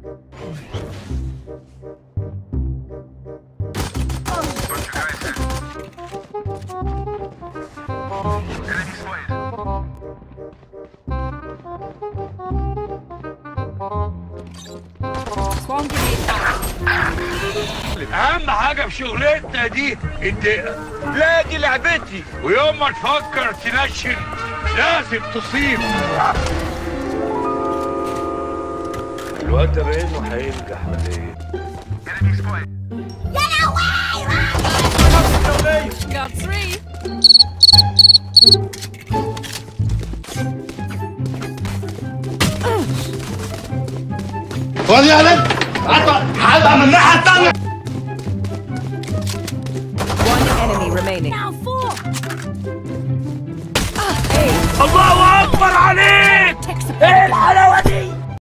Swarm grenade out. اهم حاجه في شغلتنا دي الدقه لا دي لعبتي ويوم ما تفكر تنشن لازم تصيب الواد ده باينه هينجح ولا ايه؟ Got three. One enemy remaining. Now four. الله اكبر عليك Takes the ايه الحلاوه دي